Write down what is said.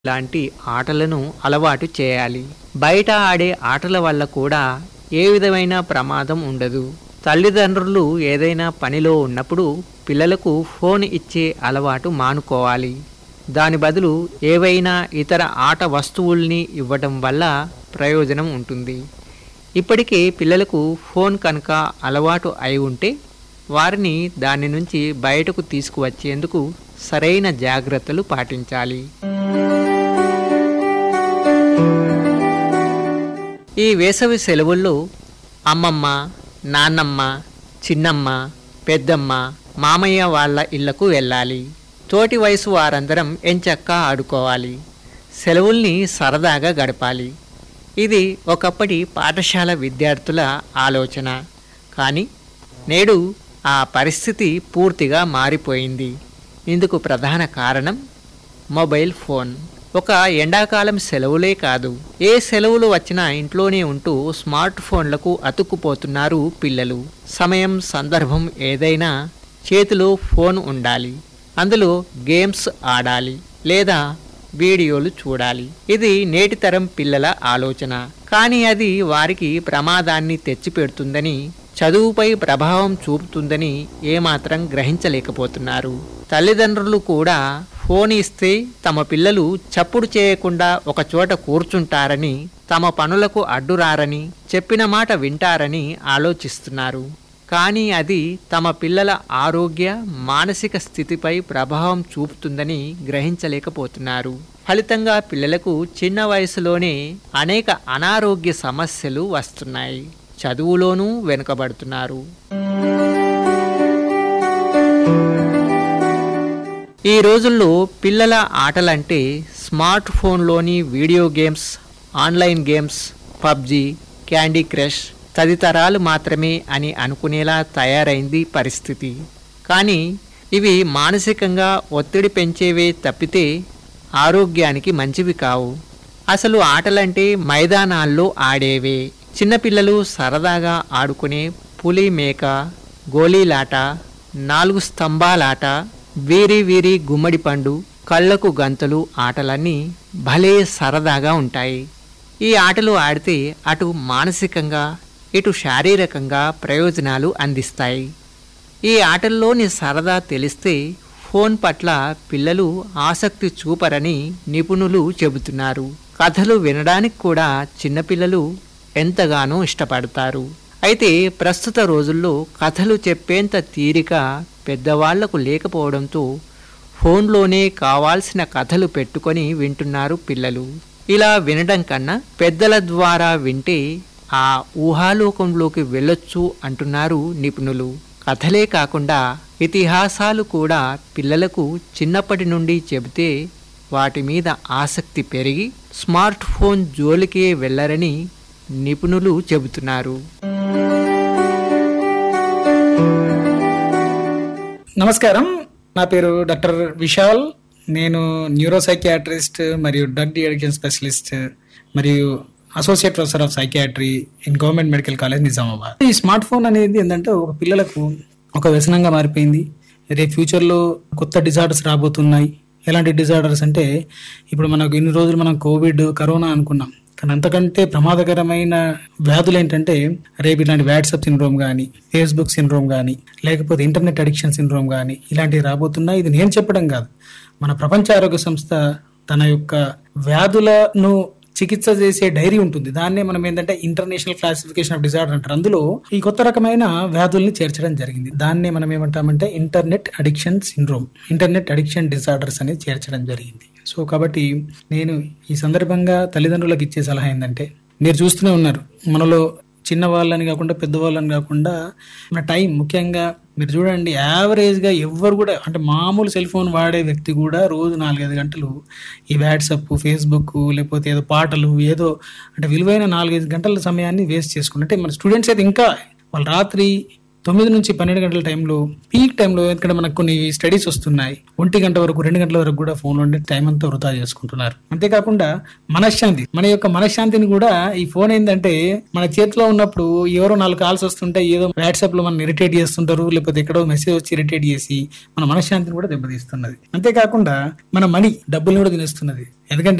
లాంటి ఆటలను అలవాటు చేయాలి బయట ఆడే ఆటల వల్ల కూడా ఏ విధమైన ప్రమాదం ఉండదు తల్లిదండ్రులు ఏదైనా పనిలో ఉన్నప్పుడు పిల్లలకు ఫోన్ ఇచ్చే అలవాటు మానుకోవాలి దాని బదులు ఏవైనా ఇతర ఆట వస్తువుల్ని ఇవ్వడం వల్ల ప్రయోజనం ఉంటుంది ఇప్పటికే పిల్లలకు ఫోన్ కనుక అలవాటు అయి ఉంటే వారిని దాని నుంచి బయటకు తీసుకువచ్చేందుకు సరైన జాగ్రత్తలు పాటించాలి ఈ వేసవి సెలవుల్లో అమ్మమ్మ నాన్నమ్మ చిన్నమ్మ పెద్దమ్మ మామయ్య వాళ్ళ ఇళ్లకు వెళ్ళాలి తోటి వయసు వారందరం ఎంచక్కా ఆడుకోవాలి సెలవుల్ని సరదాగా గడపాలి ఇది ఒకప్పటి పాఠశాల విద్యార్థుల ఆలోచన కానీ నేడు ఆ పరిస్థితి పూర్తిగా మారిపోయింది ఇందుకు ప్రధాన కారణం మొబైల్ ఫోన్ ఒక ఎండాకాలం సెలవులే కాదు ఏ సెలవులు వచ్చినా ఇంట్లోనే ఉంటూ స్మార్ట్ ఫోన్లకు అతుక్కుపోతున్నారు పిల్లలు సమయం సందర్భం ఏదైనా చేతిలో ఫోన్ ఉండాలి అందులో గేమ్స్ ఆడాలి లేదా వీడియోలు చూడాలి ఇది నేటి తరం పిల్లల ఆలోచన కానీ అది వారికి ప్రమాదాన్ని తెచ్చిపెడుతుందని చదువుపై ప్రభావం చూపుతుందని ఏమాత్రం గ్రహించలేకపోతున్నారు తల్లిదండ్రులు కూడా ఫోన్ ఇస్తే తమ పిల్లలు చప్పుడు చేయకుండా ఒక చోట కూర్చుంటారని తమ పనులకు అడ్డురారని చెప్పిన మాట వింటారని ఆలోచిస్తున్నారు కానీ అది తమ పిల్లల ఆరోగ్య మానసిక స్థితిపై ప్రభావం చూపుతుందని గ్రహించలేకపోతున్నారు ఫలితంగా పిల్లలకు చిన్న వయసులోనే అనేక అనారోగ్య సమస్యలు వస్తున్నాయి చదువులోనూ వెనుకబడుతున్నారు ఈ రోజుల్లో పిల్లల ఆటలంటే స్మార్ట్ ఫోన్లోని video games online games PUBG Candy Crush తదితరాలు మాత్రమే అని అనుకునేలా తయారైంది పరిస్థితి కానీ ఇవి మానసికంగా ఒత్తిడి పెంచేవే తప్పితే ఆరోగ్యానికి మంచివి కావు అసలు ఆటలంటే మైదానాల్లో ఆడేవే చిన్నపిల్లలు సరదాగా ఆడుకునే పులి మేక గోళీలాట నాలుగు స్తంభాలాట వీరి వీరి గుమ్మడి పండు కళ్ళకు గంతులు ఆటలన్నీ భలే సరదాగా ఉంటాయి ఈ ఆటలు ఆడితే అటు మానసికంగా ఇటు శారీరకంగా ప్రయోజనాలు అందిస్తాయి ఈ ఆటల్లోని సరదా తెలిస్తే ఫోన్ పట్ల పిల్లలు ఆసక్తి చూపరని నిపుణులు చెబుతున్నారు కథలు వినడానికి కూడా చిన్నపిల్లలు ఎంతగానో ఇష్టపడతారు అయితే ప్రస్తుత రోజుల్లో కథలు చెప్పేంత తీరిక పెద్దవాళ్లకు లేకపోవడంతో ఫోన్లోనే కావాల్సిన కథలు పెట్టుకొని వింటున్నారు పిల్లలు ఇలా వినడం కన్నా పెద్దల ద్వారా వింటే ఆ ఊహాలోకంలోకి వెళ్ళొచ్చు అంటున్నారు నిపుణులు కథలే కాకుండా ఇతిహాసాలు కూడా పిల్లలకు చిన్నప్పటి నుండి చెబితే వాటి మీద ఆసక్తి పెరిగి స్మార్ట్ ఫోన్ జోలికే వెళ్ళరని నిపుణులు చెబుతున్నారు నమస్కారం నా పేరు డాక్టర్ విశాల్ నేను న్యూరో సైకియాట్రిస్ట్ మరియు డ్రగ్ డిఅడిక్షన్ స్పెషలిస్ట్ మరియు associate professor of psychiatry in government medical college Nizamabad ఈ స్మార్ట్ ఫోన్ అనేది ఏంటంటే ఒక పిల్లలకు ఒక వ్యసనంగా మారిపోయింది రేపు ఫ్యూచర్లో కొత్త డిజార్డర్స్ రాబోతున్నాయి ఎలాంటి డిజార్డర్స్ అంటే ఇప్పుడు మనకు ఇన్ని రోజులు మనం కోవిడ్ కరోనా అనుకున్నాం కానీ అంతకంటే ప్రమాదకరమైన వ్యాధులు ఏంటంటే రేపు ఇలాంటి వాట్సాప్ సిండ్రోమ్ కానీ ఫేస్బుక్ సిండ్రోమ్ కానీ లేకపోతే ఇంటర్నెట్ అడిక్షన్ సిండ్రోమ్ కానీ ఇలాంటివి రాబోతున్నాయి ఇది నేను చెప్పడం కాదు మన ప్రపంచ ఆరోగ్య సంస్థ తన యొక్క వ్యాధులను చికిత్స చేసే డైరీ ఉంటుంది దాన్నే మనం ఏంటంటే ఇంటర్నేషనల్ క్లాసిఫికేషన్ ఆఫ్ డిజార్డర్ అంటారు అందులో ఈ కొత్త రకమైన వ్యాధుల్ని చేర్చడం జరిగింది దాన్నే మనం ఏమంటామంటే internet addiction syndrome internet addiction disorders అనేది చేర్చడం జరిగింది సో కాబట్టి నేను ఈ సందర్భంగా తల్లిదండ్రులకు ఇచ్చే సలహా ఏంటంటే మీరు చూస్తూనే ఉన్నారు మనలో చిన్న వాళ్ళని కాకుండా పెద్దవాళ్ళని కాకుండా మన టైం ముఖ్యంగా మీరు చూడండి యావరేజ్గా ఎవ్వరు కూడా అంటే మామూలు సెల్ ఫోన్ వాడే వ్యక్తి కూడా రోజు నాలుగైదు గంటలు ఈ వాట్సప్ ఫేస్బుక్ లేకపోతే ఏదో పాటలు ఏదో అంటే విలువైన నాలుగైదు గంటల సమయాన్ని వేస్ట్ చేసుకుంటే అంటే మన స్టూడెంట్స్ అయితే ఇంకా వాళ్ళు రాత్రి తొమ్మిది నుంచి పన్నెండు గంటల టైంలో పీక్ టైంలో ఎందుకంటే మనకు కొన్ని స్టడీస్ వస్తున్నాయి ఒంటి గంట వరకు రెండు గంటల వరకు కూడా ఫోన్ ఉండే టైం అంతా వృధా చేసుకుంటున్నారు అంతేకాకుండా మనశ్శాంతి మన యొక్క మనశ్శాంతిని కూడా ఈ ఫోన్ ఏంటంటే మన చేతిలో ఉన్నప్పుడు ఎవరో నాలుగు కాల్స్ వస్తుంటే ఏదో వాట్సాప్ లో మనం ఇరిటేట్ చేస్తుంటారు లేకపోతే ఎక్కడో మెసేజ్ వచ్చి ఇరిటేట్ చేసి మన మనశ్శాంతిని కూడా దెబ్బతీస్తున్నది అంతేకాకుండా మన మనీ డబ్బుల్ని కూడా తినేస్తున్నది ఎందుకంటే